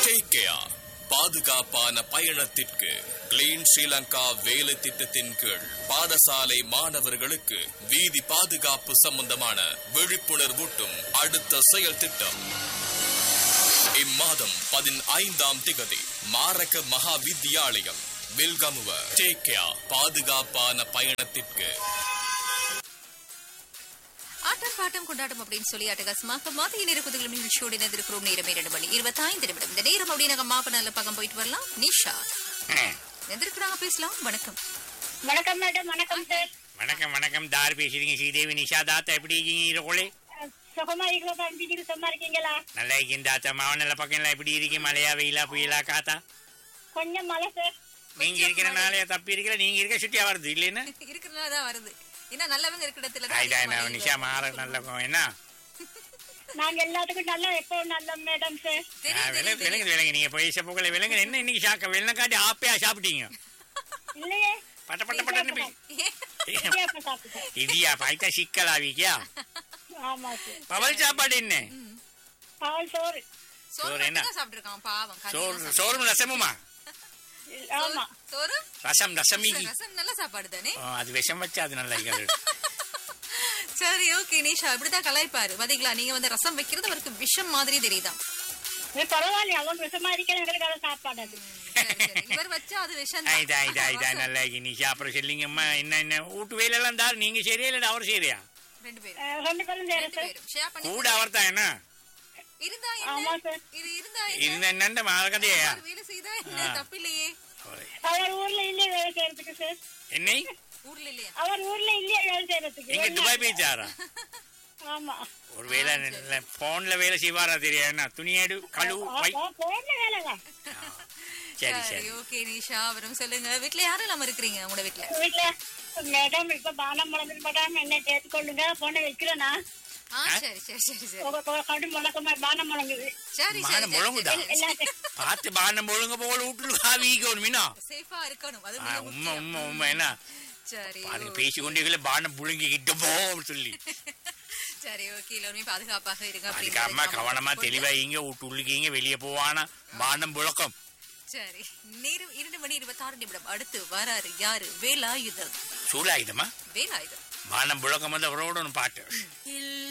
Take care பாதுகாப்பான பயணத்திற்கு clean Sri Lanka வேலை திட்டத்தின் கீழ் பாடசாலை மாணவர்களுக்கு வீதி பாதுகாப்பு சம்பந்தமான விழிப்புணர்வூட்டும் அடுத்த செயல் திட்டம் இம்மாதம் பதினைந்தாம் திகதி மாரக மகா வித்தியாலயம் வில்கமுவ டேக் கேர் பாதுகாப்பான பயணத்திற்கு ஆட்டம் பாட்டம் கொண்டாட்டம் அப்படின்னு சொல்லி அட்டகாசமாக மதிய நேர குதிகள் நிகழ்ச்சியோடு இணைந்திருக்கிறோம் நேரம் இரண்டு மணி இருபத்தைந்து நிமிடம் இந்த நேரம் அப்படி நாங்க மாப்ப நல்ல பக்கம் போயிட்டு வரலாம் நிஷா எந்திருக்கிறாங்க பேசலாம் வணக்கம் வணக்கம் மேடம் வணக்கம் சார் வணக்கம் வணக்கம் தார் பேசுறீங்க ஸ்ரீதேவி நிஷா தாத்தா எப்படி இருக்கீங்க இரகுலே சுகமா இருக்கிறதா அன்பிக்கு சும்மா இருக்கீங்களா நல்லா இருக்கீங்க தாத்தா மாவனல பக்கம் எல்லாம் எப்படி இருக்கு மழையா வெயிலா புயலா காத்தா கொஞ்சம் மழை சார் நீங்க இருக்கிறனால தப்பி இருக்கிற நீங்க இருக்க சுட்டியா வருது இல்லைன்னா இருக்கிறனால தான் வருது ஏன்னா நல்லவங்க இருக்கிற இடத்துல தான் ஆயிட்டா அதிகமா என்ன மழை நிஷா மாற நல்ல என்ன நாங்க எல்லாத்துக்கும் நல்லா எப்பவும் நல்ல மேடம் சார் தெரியுது, ஆ, விலங்கு தெரியுது. விலங்கு விலங்கு நீங்க பைசா போகல விலங்கு என்ன இன்னைக்கு சாக்க வெள்ளம் காட்டி ஆப்பையா சாப்பிட்டீங்க இல்லையே பட்ட பட்ட பட்டன்னு போய் இடியாப்பம் சாப்பிட்டேன் இடியா பாய்த்தா சிக்கலாவிக்கியா ஆமா சார் பவல் சாப்பாடு என்ன பால் சோறு சோறு சோறு என்ன? மட்டும் தான் சாப்பிட்டிருக்கான் பாவம் சோறு கறியெல்லாம் சோறும் ரசமுமா ஆமா சாப்பிட்டு- சோறு ரசம் ரசமிகி ரசம் நல்ல சாப்பாடு தானே ஆ, அது விஷம் வச்சா அது நல்லா இருக்காது சரி ஓகே நிஷா இப்படிதான் கலாய்ப்பாரு பாத்தீங்களா நீங்க வந்து ரசம் வைக்கிறது அவருக்கு விஷம் மாதிரி தெரியுதான் இது பரவாயில்ல அவன் விஷமா இருக்கிற எங்களுக்கு அதை சாப்பாடு அது சரி, சரி. இவர் வச்சா அது விஷம் ஆயிட்டா ஆயிட்டா ஆயிட்டா நல்லா இருக்கு நிஷா அப்புறம் சொல்லிங்கம்மா என்ன என்ன வீட்டு வேலையெல்லாம் தார் நீங்க சரியா இல்லை அவர் சரியா ரெண்டு பேரும் அஹ், ரெண்டு பேரும் சேர ரெண்டு சார் பேரும் ஷேர் பண்ணி கூட அவர் தான் என்ன இருந்தா ஆமா என்ன சார் இது இருந்தா இது என்ன என்னண்ட மாலகதையா அவர் வேலை செய்தா என்ன தப்பு இல்லையே அவர் ஊர்ல இல்லையே வேலை செய்யறதுக்கு சார் என்னை ஊர்ல இல்லையா அவர் ஊர்ல இல்லையே வேலை செய்யறதுக்கு எங்க துபாய் போயிச்சாரா ஆமா ஒரு வேலை போன்ல வேலை செய்வாரா தெரியா என்ன துணியேடு கழு வை போன வேலைதான் சரி சரி ஓகே நிஷா அப்புறம் சொல்லுங்க வீட்ல யாரும் இல்லாம இருக்கிறீங்க உங்களோட வீட்ல வீட்டுல மேடம் இப்ப பானம் முழங்கு மேடம் என்ன சேர்த்துக்கொள்ளுங்க போன வைக்கிறேனா ஆ சரி சரி சரி சரி உங்க உங்க கடு முழக்கமா பானம் முழங்குது சரி மான சரி முழங்குதா எல்லாத்தையும் பார்த்து பானம் ஒழுங்க போல வீட்டுல காவிக்கணும் மீனா சேஃபா இருக்கணும் அது ஆ, மிக உண்மை முக்கியம். உண்மை உண்மை என்ன சரி பாருங்க பேசி கொண்டே பானம் புழுங்கிக்கிட்டு போன்னு சொல்லி சரி ஓகே எல்லாருமே பாதுகாப்பாக இருங்க அதுக்கு அம்மா அப்படிங்கறத கவனமா கவனமா தெளிவா இங்க வீட்டு உள்ளுக்கீங்க வெளியே போவானா பானம் புழக்கம் சரி நேரம் இரண்டு மணி இருபத்தாறு நிமிடம் அடுத்து வராரு யாரு வேலாயுதம் சூடாயுதமா வேலாயுதம் பானம் புழக்கம் வந்து அவரோட ஒன்று பாட்டு